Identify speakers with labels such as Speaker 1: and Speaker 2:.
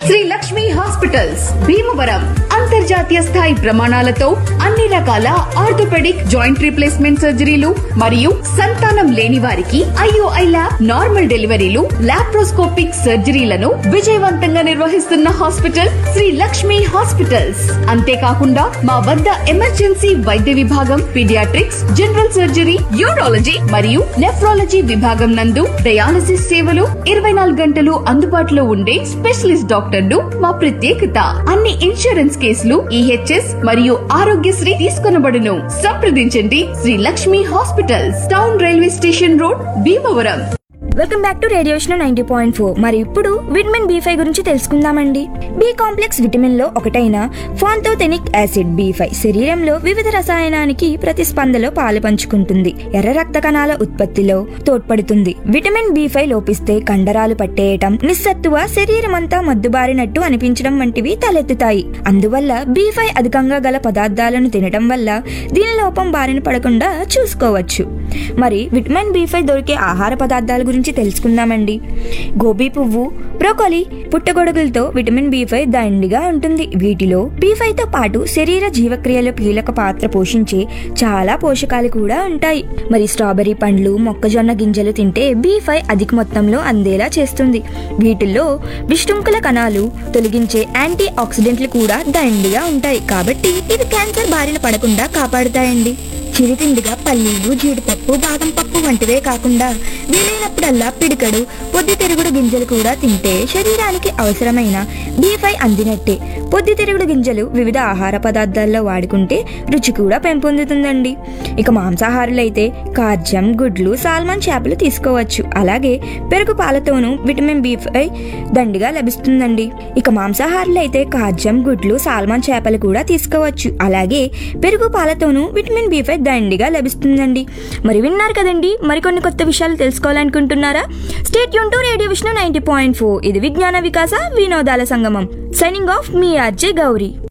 Speaker 1: Shri Lakshmi hospitals Bhimavaram అంతర్జాతీయ స్థాయి ప్రమాణాలతో అన్ని రకాల ఆర్థోపెడిక్ జాయింట్ రీప్లేస్మెంట్ సర్జరీలు మరియు సంతానం లేని వారికి IOI lab normal deliveries laparoscopic సర్జరీలను విజయవంతంగా నిర్వహిస్తున్న హాస్పిటల్ శ్రీ లక్ష్మి హాస్పిటల్స్ అంతేకాకుండా మా వద్ద ఎమర్జెన్సీ వైద్య విభాగం పీడియాట్రిక్స్ జనరల్ సర్జరీ యూరాలజీ మరియు నెఫ్రాలజీ విభాగం నందు డయాలసిస్ సేవలు ఇరవై నాలుగు గంటలు అందుబాటులో ఉండే స్పెషలిస్ట్ డాక్టర్లు మా ప్రత్యేకత అన్ని ఇన్సూరెన్స్ కేసులు ఈహెచ్ఎస్ మరియు ఆరోగ్యశ్రీ తీసుకొనబడును సంప్రదించండి Shri Lakshmi hospitals town railway station road Bhimavaram
Speaker 2: welcome back to రేడియోషన్ నైన్టీ పాయింట్ ఫోర్ మరి ఇప్పుడు విటమిన్ బి ఫైవ్ గురించి తెలుసుకుందామండి బి కాంప్లెక్స్ విటమిన్ లో ఒకటైన ఫాంతోథెనిక్ యాసిడ్ బి ఫైవ్ శరీరంలో వివిధ రసాయనానికి ప్రతిస్పందలో పాలు పంచుకుంటుంది ఎర్ర రక్త కణాల ఉత్పత్తిలో తోడ్పడుతుంది విటమిన్ బి ఫైవ్ లోపిస్తే కండరాలు పట్టేయటం నిస్సత్తువ శరీరం అంతా మద్దుబారినట్టు అనిపించడం వంటివి తలెత్తుతాయి అందువల్ల బి ఫైవ్ అధికంగా గల పదార్థాలను తినడం వల్ల దీని లోపం బారిన పడకుండా చూసుకోవచ్చు మరి విటమిన్ బి ఫైవ్ దొరికే ఆహార పదార్థాల గురించి తెలుసుకుందామండి గోబీ పువ్వు బ్రోకోలి పుట్టగొడుగులతో విటమిన్ బి ఫైవ్ దండిగా ఉంటుంది వీటిలో బి ఫైవ్ తో పాటు శరీర జీవక్రియలో కీలక పాత్ర పోషించే చాలా పోషకాలు కూడా ఉంటాయి మరి స్ట్రాబెర్రీ పండ్లు మొక్కజొన్న గింజలు తింటే బి ఫైవ్ అధిక మొత్తంలో అందేలా చేస్తుంది వీటిల్లో విష్టుంకుల కణాలు తొలగించే యాంటీ ఆక్సిడెంట్లు కూడా దండిగా ఉంటాయి కాబట్టి ఇవి క్యాన్సర్ బారిన పడకుండా కాపాడుతాయండి చిరుతిండిగా పల్లీలు జీడిపప్పు బాదం పప్పు వంటివే కాకుండా వీలైనప్పుడల్లా పిడికడు పొద్దుతిరుగుడు గింజలు కూడా తింటే శరీరానికి అవసరమైన బి ఫైవ్ అందినట్టే పొద్దుతిరుగుడు గింజలు వివిధ ఆహార పదార్థాల్లో వాడుకుంటే రుచి కూడా పెంపొందుతుందండి ఇక మాంసాహారులైతే కార్జం గుడ్లు సాల్మన్ చేపలు తీసుకోవచ్చు అలాగే పెరుగు పాలతోనూ విటమిన్ బి ఫైవ్ దండిగా లభిస్తుందండి ఇక మాంసాహారులైతే కార్జం గుడ్లు సాల్మన్ చేపలు కూడా తీసుకోవచ్చు అలాగే పెరుగు పాలతోనూ విటమిన్ బి ఫైవ్ దండిగా లభిస్తుందండి మరి విన్నారు కదండి మరికొన్ని కొత్త విషయాలు తెలుసుకోవాలనుకుంటున్నారా స్టేట్ యూన్ to radio Vishnu ninety point four ఇది విజ్ఞాన వికాస వినోదాల సంగమం సైనింగ్ ఆఫ్ మీ ఆర్జే గౌరీ